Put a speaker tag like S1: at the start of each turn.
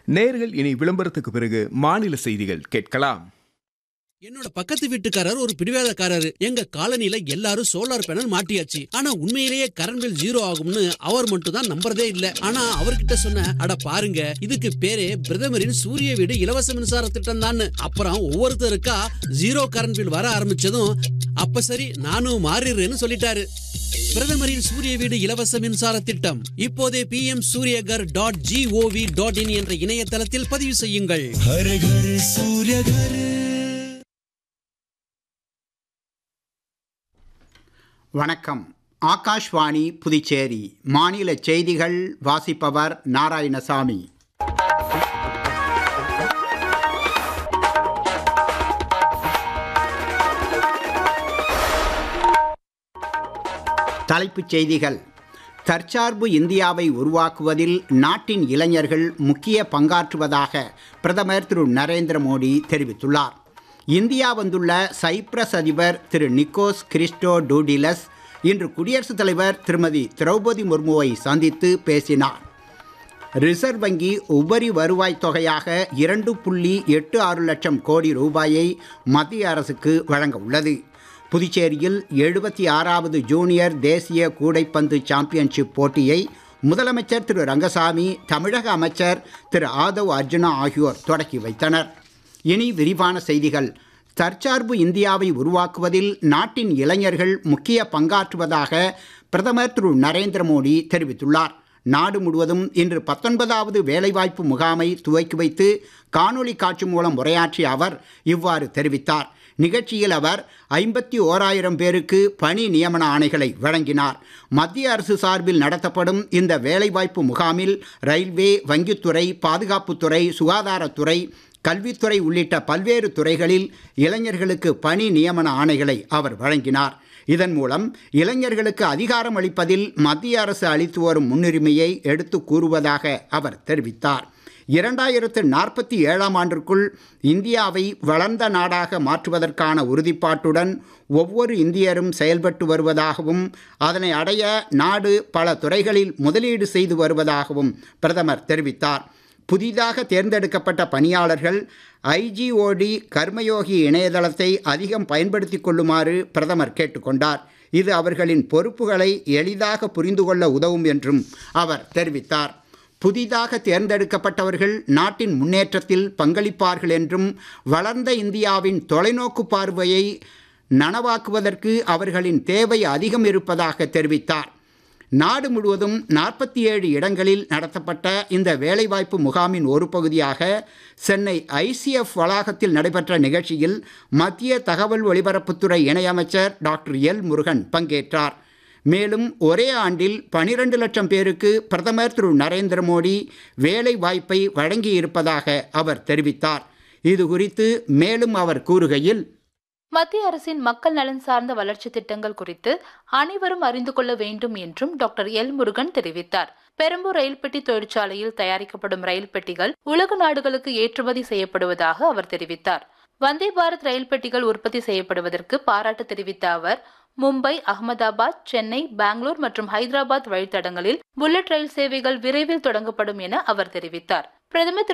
S1: நேர்கள் இனி விளம்பரத்துக்கு பிறகு மாநில செய்திகள் கேட்கலாம்
S2: என்னோட பக்கத்து வீட்டுக்காரர் ஒரு பிடிவாதக்காரரு எங்க காலனில எல்லாரும் சோலார் பேனல் மாட்டியாச்சு ஆனா உண்மையிலேயே கரண்ட் பில் ஜீரோ ஆகும்னு அவர் மட்டும் தான் நம்புறதே இல்ல ஆனா அவர்கிட்ட சொன்ன அட பாருங்க இதுக்கு பேரே பிரதமரின் சூரிய வீடு இலவச மின்சார திட்டம் தான் அப்புறம் ஒவ்வொருத்தருக்கா ஜீரோ கரண்ட் பில் வர ஆரம்பிச்சதும் அப்ப சரி நானும் மாறிடுறேன்னு சொல்லிட்டாரு பிரதமரின் சூரிய வீடு இலவச மின்சார திட்டம் இப்போதே P M Suryaghar dot gov dot in என்ற இணையதளத்தில் பதிவு செய்யுங்கள்
S3: हर घर सूर्य घर
S4: வணக்கம் ஆகாஷ்வாணி புதுச்சேரி மாநில செய்திகள் வாசிப்பவர் நாராயணசாமி தலைப்புச் செய்திகள் தற்சார்பு இந்தியாவை உருவாக்குவதில் நாட்டின் இளைஞர்கள் முக்கிய பங்காற்றுவதாக பிரதமர் திரு நரேந்திர மோடி தெரிவித்துள்ளார் இந்தியா வந்துள்ள சைப்ரஸ் அதிபர் திரு நிக்கோஸ் கிறிஸ்டோ டூடிலஸ் இன்று குடியரசுத் தலைவர் திருமதி திரௌபதி முர்முவை சந்தித்து பேசினார் ரிசர்வ் வங்கி உபரி வருவாய் தொகையாக இரண்டு புள்ளி எட்டு ஆறு லட்சம் கோடி ரூபாயை மத்திய அரசுக்கு வழங்க உள்ளது புதுச்சேரியில் எழுபத்தி ஆறாவது ஜூனியர் தேசிய கூடைப்பந்து சாம்பியன்ஷிப் போட்டியை முதலமைச்சர் திரு ரங்கசாமி தமிழக அமைச்சர் திரு ஆதவ் அர்ஜுனா ஆகியோர் தொடக்கி வைத்தனர் இனி விரிவான செய்திகள் தற்சார்பு இந்தியாவை உருவாக்குவதில் நாட்டின் இளைஞர்கள் முக்கிய பங்காற்றுவதாக பிரதமர் திரு நரேந்திர மோடி தெரிவித்துள்ளார் நாடு முழுவதும் இன்று பத்தொன்பதாவது வேலைவாய்ப்பு முகாமை துவக்கி வைத்து காணொளி காட்சி மூலம் உரையாற்றிய அவர் இவ்வாறு தெரிவித்தார் நிகழ்ச்சியில் அவர் ஐம்பத்தி ஓராயிரம் பேருக்கு பணி நியமன ஆணைகளை வழங்கினார் மத்திய அரசு சார்பில் நடத்தப்படும் இந்த வேலைவாய்ப்பு முகாமில் ரயில்வே வங்கித்துறை பாதுகாப்புத்துறை சுகாதாரத்துறை கல்வித்துறை உள்ளிட்ட பல்வேறு துறைகளில் இளைஞர்களுக்கு பணி நியமன ஆணைகளை அவர் வழங்கினார் இதன் மூலம் இளைஞர்களுக்கு அதிகாரம் அளிப்பதில் மத்திய அரசு அளித்து வரும் முன்னுரிமையை எடுத்து கூறுவதாக அவர் தெரிவித்தார் இரண்டாயிரத்து நாற்பத்தி ஏழாம் ஆண்டிற்குள் இந்தியாவை வளர்ந்த நாடாக மாற்றுவதற்கான உறுதிப்பாட்டுடன் ஒவ்வொரு இந்தியரும் செயல்பட்டு வருவதாகவும் அதனை அடைய நாடு பல துறைகளில் முதலீடு செய்து வருவதாகவும் பிரதமர் தெரிவித்தார் புதிதாக தேர்ந்தெடுக்கப்பட்ட பணியாளர்கள் ஐஜிஓடி கர்மயோகி இணையதளத்தை அதிகம் பயன்படுத்தி கொள்ளுமாறு பிரதமர் கேட்டுக்கொண்டார் இது அவர்களின் பொறுப்புகளை எளிதாக புரிந்து கொள்ள உதவும் என்றும் அவர் தெரிவித்தார் புதிதாக தேர்ந்தெடுக்கப்பட்டவர்கள் நாட்டின் முன்னேற்றத்தில் பங்களிப்பார்கள் என்றும் வளர்ந்த இந்தியாவின் தொலைநோக்கு பார்வையை நனவாக்குவதற்கு அவர்களின் தேவை அதிகம் இருப்பதாக தெரிவித்தார் நாடு முழுவதும் நாற்பத்தி ஏழு இடங்களில் நடத்தப்பட்ட இந்த வேலைவாய்ப்பு முகாமின் ஒரு பகுதியாக சென்னை ஐசிஎஃப் வளாகத்தில் நடைபெற்ற நிகழ்ச்சியில் மத்திய தகவல் ஒலிபரப்புத்துறை இணையமைச்சர் டாக்டர் எல் முருகன் பங்கேற்றார் மேலும் ஒரே ஆண்டில் பனிரெண்டு லட்சம் பேருக்கு பிரதமர் திரு நரேந்திர மோடி வேலை வாய்ப்பை வழங்கியிருப்பதாக அவர் தெரிவித்தார் இது குறித்து மேலும் அவர் கூறுகையில்
S5: மத்திய அரசின் மக்கள் நலன் சார்ந்த வளர்ச்சி திட்டங்கள் குறித்து அனைவரும் அறிந்து கொள்ள வேண்டும் என்றும் டாக்டர் எல் முருகன் தெரிவித்தார் பெரம்பூர் ரயில் பெட்டி தொழிற்சாலையில் தயாரிக்கப்படும் ரயில் பெட்டிகள் உலக நாடுகளுக்கு ஏற்றுமதி செய்யப்படுவதாக அவர் தெரிவித்தார் வந்தே பாரத் ரயில் பெட்டிகள் உற்பத்தி செய்யப்படுவதற்கு பாராட்டு தெரிவித்த அவர் மும்பை அகமதாபாத் சென்னை பெங்களூர் மற்றும் ஹைதராபாத் வழித்தடங்களில் புல்லட் ரயில் சேவைகள் விரைவில் தொடங்கப்படும் என அவர் தெரிவித்தார் பிரதமர் திரு